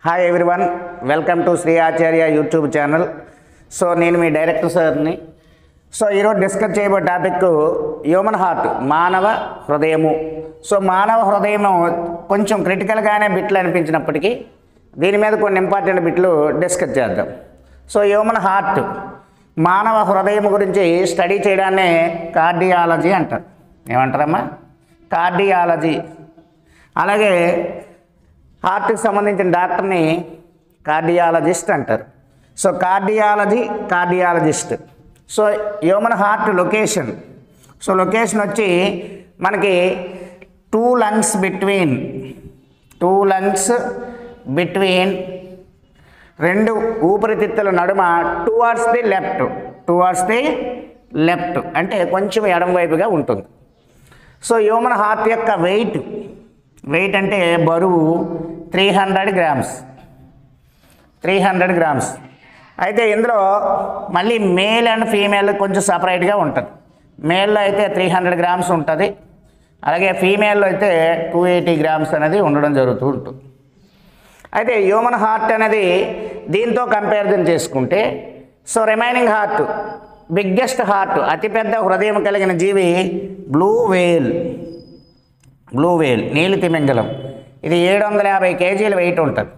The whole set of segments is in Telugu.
hi everyone welcome to Shri Acharya YouTube channel so నేను మీ డైరెక్టర్ సార్ని సో ఈరోజు డిస్కస్ చేయబోయే టాపిక్ హ్యూమన్ హార్ట్ మానవ హృదయము సో మానవ హృదయము కొంచెం క్రిటికల్గానే బిట్లు అనిపించినప్పటికీ దీని మీద కొన్ని ఇంపార్టెంట్ బిట్లు డిస్కస్ చేద్దాం సో హ్యూమన్ హార్ట్ మానవ హృదయం గురించి స్టడీ చేయడాన్నే కార్డియాలజీ అంటారు ఏమంటారమ్మా కార్డియాలజీ అలాగే హార్ట్కి సంబంధించిన డాక్టర్ని కార్డియాలజిస్ట్ అంటారు so cardiology cardiologist so human heart location so location వచ్చి మనకి two lungs between two lungs between రెండు ఊపిరితిత్తుల నడుమ towards the left towards the left అంటే కొంచెం ఎడం వైపుగా ఉంటుంది సో హ్యూమన్ హార్ట్ యొక్క వెయిట్ వెయిట్ అంటే బరువు three hundred grams three hundred grams అయితే ఇందులో మళ్ళీ మేల్ అండ్ ఫీమేల్ కొంచెం సపరేట్గా ఉంటుంది మేల్లో అయితే త్రీ హండ్రెడ్ గ్రామ్స్ ఉంటుంది అలాగే ఫీమేల్లో అయితే టూ ఎయిటీ గ్రామ్స్ అనేది ఉండడం జరుగుతూ ఉంటుంది అయితే హ్యూమన్ హార్ట్ అనేది దీంతో కంపారిజన్ చేసుకుంటే so remaining heart biggest heart అతిపెద్ద హృదయం కలిగిన జీవి బ్లూ వేల్ బ్లూ వేల్ నీలి తిమింగలం ఇది ఏడు వందల యాభై కేజీల వెయిట్ ఉంటుంది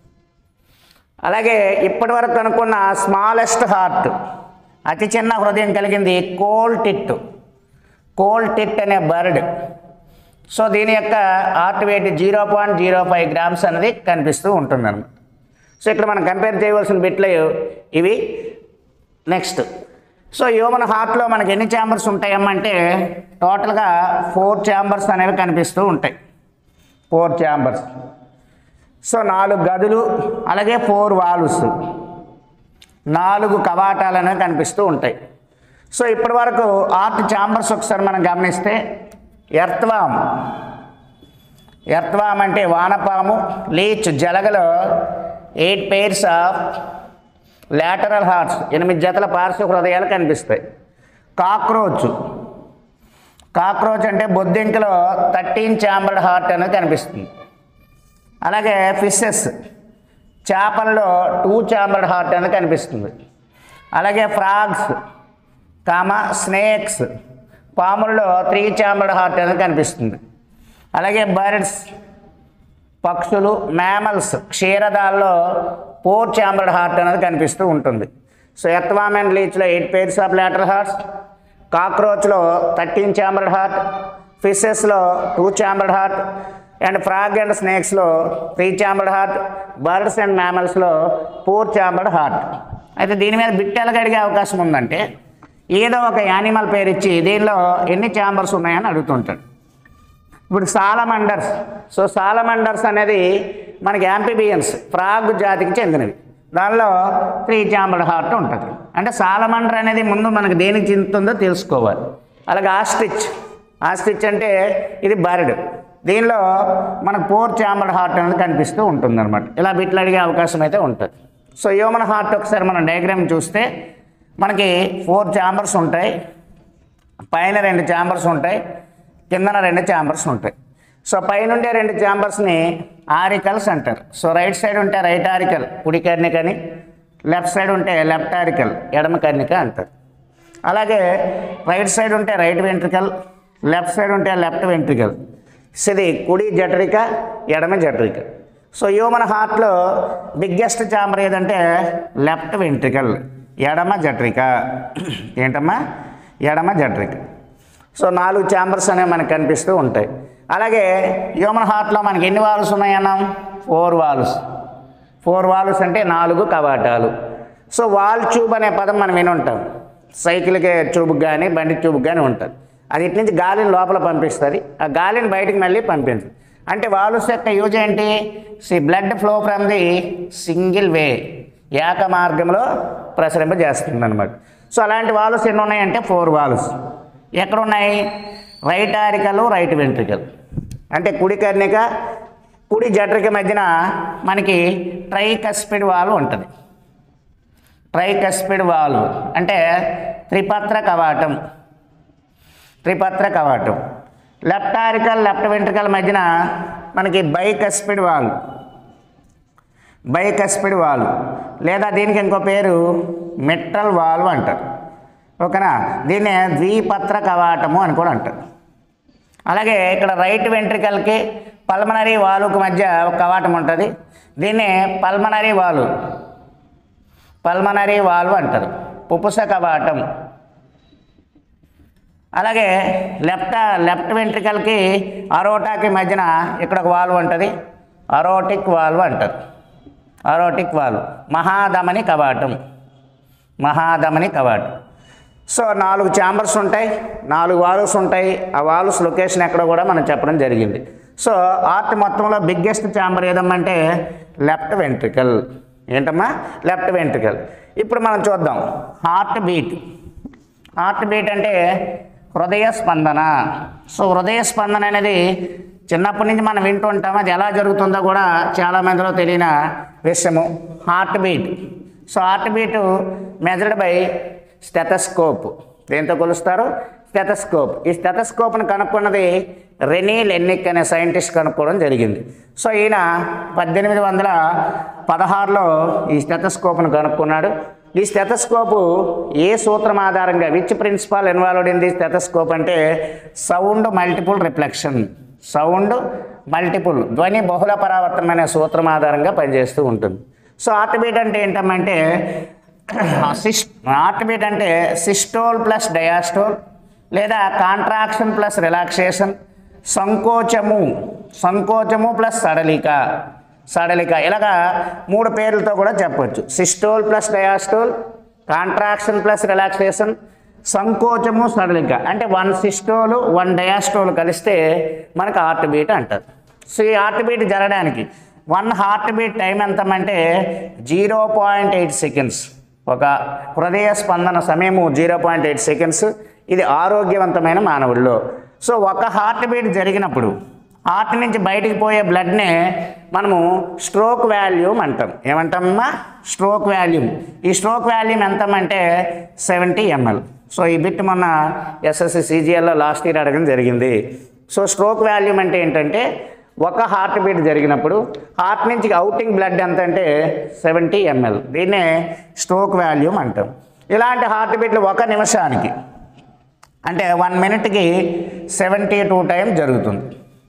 అలాగే ఇప్పటి వరకు కనుక్కున్న స్మాలెస్ట్ హార్ట్ అతి చిన్న హృదయం కలిగింది కోల్ టిట్ కోల్ టిట్ అనే బర్డ్ సో దీని యొక్క heart weight zero point zero five grams అనేది కనిపిస్తూ ఉంటుంది అనమాట సో ఇక్కడ మనం కంపేర్ చేయవలసిన బిట్లు ఇవి నెక్స్ట్ సో హ్యూమన్ హార్ట్లో మనకి ఎన్ని ఛాంబర్స్ ఉంటాయమ్మంటే టోటల్గా ఫోర్ ఛాంబర్స్ అనేవి కనిపిస్తూ ఉంటాయి ఫోర్ ఛాంబర్స్ సో నాలుగు గదులు అలాగే ఫోర్ వాల్వ్స్ నాలుగు కవాటాలు అనేవి కనిపిస్తూ ఉంటాయి సో ఇప్పటి వరకు ఆర్ట్ ఛాంబర్స్ ఒకసారి మనం గమనిస్తే ఎర్త్వామ్ ఎర్త్వామ్ అంటే వానపాము లీచ్ జలగలో eight pairs of lateral hearts ఎనిమిది జతల పార్శ్వ హృదయాలు కనిపిస్తాయి కాక్రోచ్ కాక్రోచ్ అంటే బొద్దింకలో థర్టీన్ ఛాంబర్డ్ హార్ట్ అనేది కనిపిస్తుంది అలాగే ఫిషెస్ చేపల్లో టూ ఛాంబర్డ్ హార్ట్ అనేది కనిపిస్తుంది అలాగే ఫ్రాగ్స్ కామ స్నేక్స్ పాముల్లో త్రీ ఛాంబర్డ్ హార్ట్ అనేది కనిపిస్తుంది అలాగే బర్డ్స్ పక్షులు మ్యామల్స్ క్షీరదాల్లో ఫోర్ ఛాంబర్డ్ హార్ట్ అనేది కనిపిస్తూ ఉంటుంది సో ఎర్త్వామ్ అండ్ లీచ్లో eight pairs of lateral hearts కాక్రోచ్లో థర్టీన్ ఛాంబర్డ్ హార్ట్ ఫిషెస్లో two chambered heart and frog and స్నేక్స్లో three chambered heart birds and మ్యామల్స్లో ఫోర్ ఛాంబర్డ్ హార్ట్ అయితే దీని మీద బిట్ ఎలాగ అడిగే అవకాశం ఉందంటే ఏదో ఒక యానిమల్ పేరు ఇచ్చి దీనిలో ఎన్ని ఛాంబర్స్ ఉన్నాయని అడుగుతుంటాడు ఇప్పుడు సాలమండర్స్ సో సాలమండర్స్ అనేది మనకి యాంపిబియన్స్ ఫ్రాగ్ జాతికి చెందినవి దానిలో త్రీ ఛాంబర్డ్ హార్ట్ ఉంటుంది అంటే సాలమండర్ అనేది ముందు మనకి దేనికి చెందుతుందో తెలుసుకోవాలి అలాగే ఆస్ట్రిచ్ ఆస్ట్రిచ్ అంటే ఇది బర్డ్ దీనిలో మనకు ఫోర్ ఛాంబర్డ్ హార్ట్ అనేది కనిపిస్తూ ఉంటుంది అనమాట ఇలా బిట్లు అడిగే అవకాశం అయితే ఉంటుంది సో హ్యూమన్ హార్ట్ ఒకసారి మనం డయాగ్రామ్ చూస్తే మనకి ఫోర్ ఛాంబర్స్ ఉంటాయి పైన రెండు ఛాంబర్స్ ఉంటాయి కిందన రెండు ఛాంబర్స్ ఉంటాయి సో పైనుండే రెండు ఛాంబర్స్ని ఆరికల్స్ అంటారు సో రైట్ సైడ్ ఉంటే రైట్ ఆరికల్ కుడి కర్ణిక అని లెఫ్ట్ సైడ్ ఉంటే లెఫ్ట్ ఆరికల్ ఎడమ కర్ణిక అంటారు అలాగే రైట్ సైడ్ ఉంటే రైట్ వెంట్రికల్ లెఫ్ట్ సైడ్ ఉంటే లెఫ్ట్ వెంట్రికల్ సో ఇది కుడి జఠరిక ఎడమ జఠరిక సో హ్యూమన్ హార్ట్లో బిగ్గెస్ట్ ఛాంబర్ ఏదంటే లెఫ్ట్ వెంట్రికల్ ఎడమ జఠరిక ఏంటమ్మా ఎడమ జఠరిక సో నాలుగు ఛాంబర్స్ అనేవి మనకు కనిపిస్తూ ఉంటాయి అలాగే హ్యూమన్ హార్ట్లో మనకి ఎన్ని వాల్వ్స్ ఉన్నాయన్నాం ఫోర్ వాల్వ్స్ ఫోర్ వాల్వ్స్ అంటే నాలుగు కవాటాలు సో వాల్ ట్యూబ్ అనే పదం మనం విని ఉంటాం సైకిల్కి ట్యూబ్కి కానీ బండి ట్యూబ్కి కానీ ఉంటుంది అది ఇటు నుంచి గాలిని లోపల పంపిస్తుంది ఆ గాలిని బయటికి మళ్ళీ పంపించదు అంటే వాల్వ్స్ యొక్క యూజ్ ఏంటి సి blood flow from the single way ఏక మార్గంలో ప్రసరింపజేస్తుంది అనమాట సో అలాంటి వాల్వ్స్ ఎన్ని ఉన్నాయంటే ఫోర్ వాల్వ్స్ ఎక్కడ ఉన్నాయి రైట్ ఆరికలు రైట్ వెంట్రికల్ అంటే కుడి కర్ణిక కుడి జఠరిక మధ్యన మనకి ట్రైకస్పిడ్ వాల్వ్ ఉంటుంది ట్రైకస్పిడ్ వాల్వ్ అంటే త్రిపత్ర కవాటం త్రిపత్ర కవాటం లెఫ్ట్ ఆరికల్ లెఫ్ట్ వెంట్రికల్ మధ్యన మనకి బైకస్పిడ్ వాల్వ్ బైకస్పిడ్ వాల్వ్ లేదా దీనికి ఇంకో పేరు మెట్రల్ వాల్వ్ అంటారు ఓకేనా దీన్నే ద్విపత్ర కవాటము అని కూడా అంటారు అలాగే ఇక్కడ రైట్ వెంట్రికల్కి పల్మనరీ వాలుకి మధ్య ఒక కవాటం ఉంటుంది దీన్ని పల్మనరీ వాలు పల్మనరీ వాల్వ్ అంటారు పుపుస కవాటం అలాగే లెఫ్ట్ లెఫ్ట్ వెంట్రికల్కి అరోటాకి మధ్యన ఇక్కడ ఒక వాల్వ్ ఉంటుంది అరోటిక్ వాల్వ్ అంటారు అరోటిక్ వాల్వ్ మహాధమని కవాటం మహాధమని కవాటం సో నాలుగు ఛాంబర్స్ ఉంటాయి నాలుగు వాల్వ్స్ ఉంటాయి ఆ వాల్వ్స్ లొకేషన్ ఎక్కడో కూడా మనం చెప్పడం జరిగింది సో ఆర్ట్ మొత్తంలో బిగ్గెస్ట్ ఛాంబర్ ఏదమ్మంటే లెఫ్ట్ వెంట్రికల్ ఏంటమ్మా లెఫ్ట్ వెంట్రికల్ ఇప్పుడు మనం చూద్దాం హార్ట్ బీట్ హార్ట్ బీట్ అంటే హృదయ స్పందన సో హృదయ స్పందన అనేది చిన్నప్పటి నుంచి మనం వింటూ ఉంటాం అది ఎలా జరుగుతుందో కూడా చాలా మందిలో తెలియని విషయము heart beat so heart beat measured by stethoscope దేంతో కొలుస్తారు స్టెథస్కోప్ ఈ స్టెథస్కోప్ని కనుక్కున్నది రెనీ లెన్నిక్ అనే సైంటిస్ట్ కనుక్కోవడం జరిగింది సో ఈయన పద్దెనిమిది వందల పదహారులో ఈ స్టెథస్కోప్ను కనుక్కున్నాడు ఈ స్టెథస్కోపు ఏ సూత్రం ఆధారంగా which principle involved in the stethoscope అంటే sound multiple reflection sound multiple ధ్వని బహుళ పరావర్తనం అనే సూత్రం ఆధారంగా పనిచేస్తూ ఉంటుంది సో ఆర్టిబీట్ అంటే ఏంటమ్మంటే సిస్ ఆర్టిబీట్ అంటే సిస్టోల్ ప్లస్ డయాస్టోల్ లేదా కాంట్రాక్షన్ ప్లస్ రిలాక్సేషన్ సంకోచము సంకోచము ప్లస్ సడలిక సడలిక ఇలాగా మూడు పేర్లతో కూడా చెప్పొచ్చు systole plus diastole contraction plus relaxation సంకోచము సడలిక అంటే వన్ సిస్టోలు వన్ డయాస్టోల్ కలిస్తే మనకు హార్ట్ బీట్ అంటారు సో ఈ హార్ట్ బీట్ జరగడానికి వన్ హార్ట్ బీట్ టైం ఎంతమంటే జీరో పాయింట్ ఎయిట్ సెకండ్స్ ఒక హృదయ స్పందన సమయము జీరో పాయింట్ ఎయిట్ సెకండ్స్ ఇది ఆరోగ్యవంతమైన మానవుల్లో సో ఒక హార్ట్ బీట్ జరిగినప్పుడు హార్ట్ నుంచి బయటికి పోయే బ్లడ్నే మనము స్ట్రోక్ వాల్యూమ్ అంటాం ఏమంటామమ్మా స్ట్రోక్ వాల్యూమ్ ఈ స్ట్రోక్ వాల్యూమ్ ఎంతమంటే సెవెంటీ ఎంఎల్ సో ఈ బిట్ మొన్న ఎస్ఎస్సి సిజిఎల్లో లాస్ట్ ఇయర్ అడగడం జరిగింది సో స్ట్రోక్ వాల్యూమ్ అంటే ఏంటంటే ఒక హార్ట్ బీట్ జరిగినప్పుడు హార్ట్ నుంచి అవుటింగ్ బ్లడ్ ఎంత అంటే సెవెంటీ ఎంఎల్ దీన్నే స్ట్రోక్ వాల్యూమ్ అంటాం ఇలాంటి హార్ట్ బీట్లు ఒక నిమిషానికి అంటే వన్ మినిట్కి సెవెంటీ టూ టైం జరుగుతుంది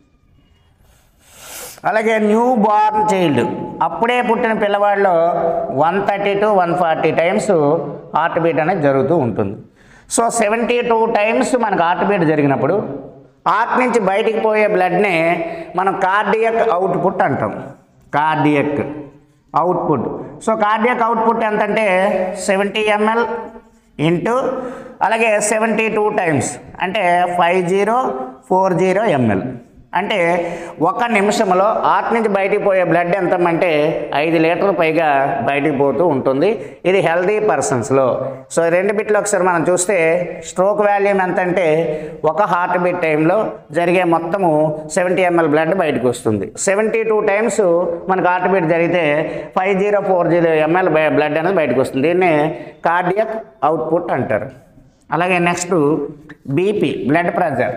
అలాగే న్యూ బార్న్ చైల్డ్ అప్పుడే పుట్టిన పిల్లవాడిలో one thirty to one forty times heart beat అనేది జరుగుతూ ఉంటుంది సో సెవెంటీ టూ టైమ్స్ మనకు హార్ట్ బీట్ జరిగినప్పుడు హార్ట్ నుంచి బయటికి పోయే బ్లడ్నే మనం కార్డియక్ అవుట్పుట్ అంటాం cardiac output so cardiac output ఎంతంటే సెవెంటీ ఎంఎల్ ఇంటూ అలాగే సెవెంటీ టూ టైమ్స్ అంటే five zero four zero ML అంటే ఒక నిమిషంలో హార్ట్ నుంచి బయటికి పోయే బ్లడ్ ఎంత అంటే ఐదు లీటర్లు పైగా బయటికి పోతూ ఉంటుంది ఇది హెల్దీ పర్సన్స్లో సో రెండు బిట్లు ఒకసారి మనం చూస్తే స్ట్రోక్ వాల్యూమ్ ఎంత అంటే ఒక హార్ట్ బీట్ టైంలో జరిగే మొత్తము సెవెంటీ ఎంఎల్ బ్లడ్ బయటకు వస్తుంది సెవెంటీ టూ టైమ్స్ మనకు హార్ట్ బీట్ జరిగితే five zero four zero ml blood అనేది బయటకు వస్తుంది దీన్ని కార్డియక్ అవుట్పుట్ అంటారు అలాగే next BP blood pressure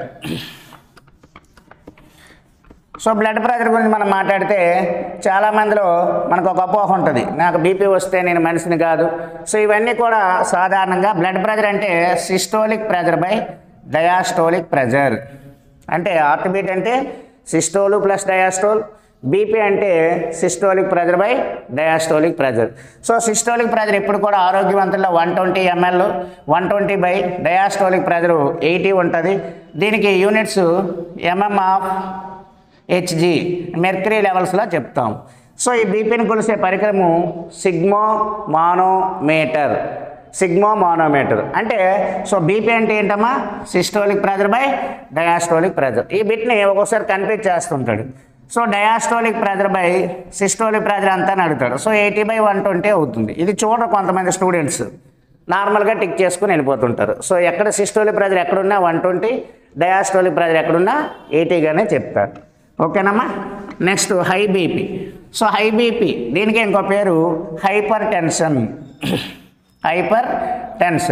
so blood pressure గురించి మనం మాట్లాడితే చాలా మందిలో మనకు ఒక అపోహ ఉంటుంది నాకు బీపీ వస్తే నేను మనిషిని కాదు సో ఇవన్నీ కూడా సాధారణంగా బ్లడ్ ప్రెషర్ అంటే systolic pressure by diastolic pressure అంటే హార్ట్ బీట్ అంటే సిస్టోలు ప్లస్ డయాస్టోల్ బీపీ అంటే systolic pressure by diastolic pressure so systolic pressure ఇప్పుడు కూడా ఆరోగ్యవంతుల్లో one twenty ml one twenty by diastolic pressure eighty ఉంటుంది దీనికి units mm of Hg mercury లెవెల్స్లో చెప్తాం సో ఈ బీపీని కొలిసే పరికరము సిగ్మో మానోమీటర్ సిగ్మో మానోమీటర్ అంటే సో బీపీ అంటే ఏంటమ్మా systolic pressure by diastolic pressure ఈ బిట్ని ఒక్కోసారి కన్ఫ్యూజ్ చేస్తుంటాడు so diastolic pressure by systolic pressure అంతా అని అడుగుతాడు so eighty by one twenty అవుతుంది ఇది చూడరు కొంతమంది స్టూడెంట్స్ నార్మల్గా టిక్ చేసుకుని వెళ్ళిపోతుంటారు సో ఎక్కడ సిస్టోలిక్ ప్రెజర్ ఎక్కడున్నా వన్ ట్వంటీ డయాస్టోలిక్ ప్రెజర్ ఎక్కడున్నా ఎయిటీగానే చెప్తారు ఓకేనమ్మా next high BP so high BP దీనికి ఇంకో పేరు hypertension hypertension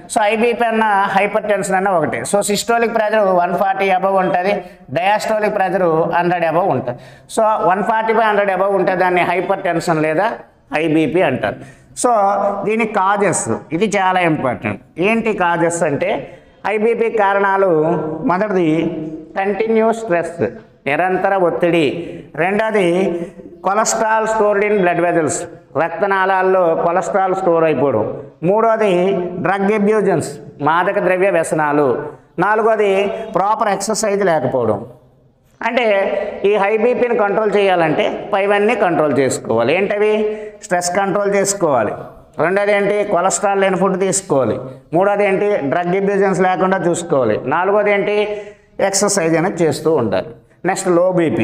so high BP అన్న హైపర్ టెన్షన్ అన్న ఒకటి so systolic pressure one forty above ఉంటుంది డయాస్టోలిక్ ప్రెజర్ హండ్రెడ్ అబవ్ ఉంటుంది so one forty by hundred above ఉంటే దాన్ని హైపర్ టెన్షన్ లేదా ఐబీపీ అంటారు సో దీని కాజెస్ ఇది చాలా ఇంపార్టెంట్ ఏంటి కాజెస్ అంటే ఐబీపీ కారణాలు మొదటిది కంటిన్యూస్ స్ట్రెస్ నిరంతర ఒత్తిడి రెండోది cholesterol stored in blood vessels రక్తనాళాల్లో కొలెస్ట్రాల్ స్టోర్ అయిపోవడం మూడోది డ్రగ్ అబ్యూజన్స్ మాదక ద్రవ్య వ్యసనాలు నాలుగోది ప్రాపర్ ఎక్సర్సైజ్ లేకపోవడం అంటే ఈ హై బీపీని కంట్రోల్ చేయాలంటే పైవన్నీ కంట్రోల్ చేసుకోవాలి ఏంటవి స్ట్రెస్ కంట్రోల్ చేసుకోవాలి రెండోది ఏంటి కొలెస్ట్రాల్ లేని ఫుడ్ తీసుకోవాలి మూడోది ఏంటి డ్రగ్ అబ్యూజన్స్ లేకుండా చూసుకోవాలి నాలుగోది ఏంటి ఎక్సర్సైజ్ అనేది చేస్తూ ఉండాలి next low BP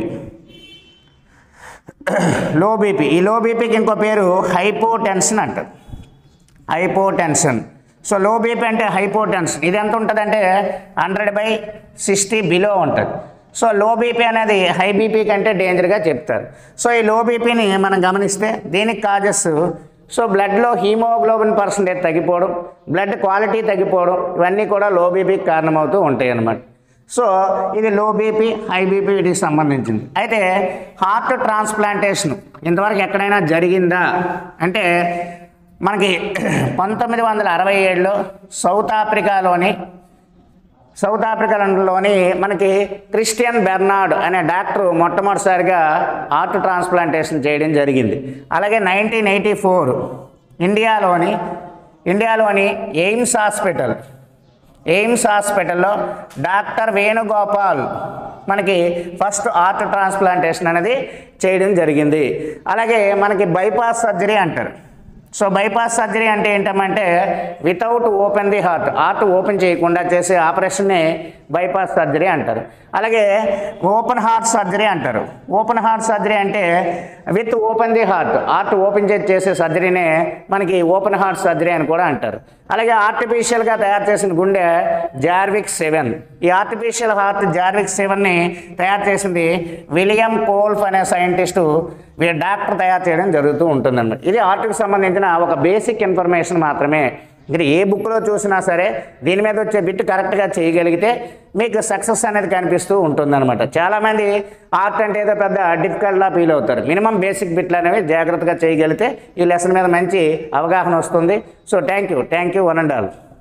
low BP ఈ లో బీపీకి ఇంకో పేరు హైపో టెన్షన్ అంటారు hypotension so low BP అంటే హైపో టెన్షన్ ఇది ఎంత ఉంటుందంటే హండ్రెడ్ బై సిక్స్టీ బిలో ఉంటుంది సో లో బీపీ అనేది హై బీపీ కంటే డేంజర్గా చెప్తారు సో ఈ లో బీపీని మనం గమనిస్తే దీనికి కాజెస్ సో బ్లడ్లో హీమోగ్లోబిన్ పర్సంటేజ్ తగ్గిపోవడం బ్లడ్ క్వాలిటీ తగ్గిపోవడం ఇవన్నీ కూడా లో బీపీకి కారణమవుతూ ఉంటాయి అన్నమాట సో ఇది లో బీపీ హై బీపీ వీటికి సంబంధించింది అయితే హార్ట్ ట్రాన్స్ప్లాంటేషన్ ఇంతవరకు ఎక్కడైనా జరిగిందా అంటే మనకి పంతొమ్మిది వందల అరవై ఏడులో సౌత్ ఆఫ్రికాలోని సౌత్ ఆఫ్రికాలోని మనకి క్రిస్టియన్ బెర్నార్డ్ అనే డాక్టర్ మొట్టమొదటిసారిగా హార్ట్ ట్రాన్స్ప్లాంటేషన్ చేయడం జరిగింది అలాగే నైన్టీన్ ఎయిటీ ఫోర్ ఇండియాలోని ఇండియాలోని ఎయిమ్స్ హాస్పిటల్ ఎయిమ్స్ హాస్పిటల్లో డాక్టర్ వేణుగోపాల్ మనకి ఫస్ట్ హార్ట్ ట్రాన్స్ప్లాంటేషన్ అనేది చేయడం జరిగింది అలాగే మనకి బైపాస్ సర్జరీ అంటారు సో బైపాస్ సర్జరీ అంటే ఏంటంటే without open the heart heart open చేయకుండా చేసే ఆపరేషన్ని బైపాస్ సర్జరీ అంటారు అలాగే ఓపెన్ హార్ట్ సర్జరీ అంటారు ఓపెన్ హార్ట్ సర్జరీ అంటే with open the heart heart open చేసి చేసే సర్జరీనే మనకి ఓపెన్ హార్ట్ సర్జరీ అని కూడా అంటారు అలాగే ఆర్టిఫిషియల్గా తయారు చేసిన గుండె జార్విక్ సెవెన్ ఈ ఆర్టిఫిషియల్ హార్ట్ జార్విక్ సెవెన్ని తయారు చేసింది విలియం కోల్ఫ్ అనే సైంటిస్టు వీళ్ళ డాక్టర్ తయారు చేయడం జరుగుతూ ఉంటుందన్నమాట ఇది హార్ట్కి సంబంధించిన ఒక బేసిక్ ఇన్ఫర్మేషన్ మాత్రమే ఇక్కడ ఏ బుక్లో చూసినా సరే దీని మీద వచ్చే బిట్ కరెక్ట్గా చేయగలిగితే మీకు సక్సెస్ అనేది కనిపిస్తూ ఉంటుందన్నమాట చాలామంది ఆర్ట్ అంటే ఏదో పెద్ద డిఫికల్ట్లా ఫీల్ అవుతారు మినిమం బేసిక్ బిట్లు అనేవి జాగ్రత్తగా చేయగలిగితే ఈ లెసన్ మీద మంచి అవగాహన వస్తుంది so thank you thank you one and all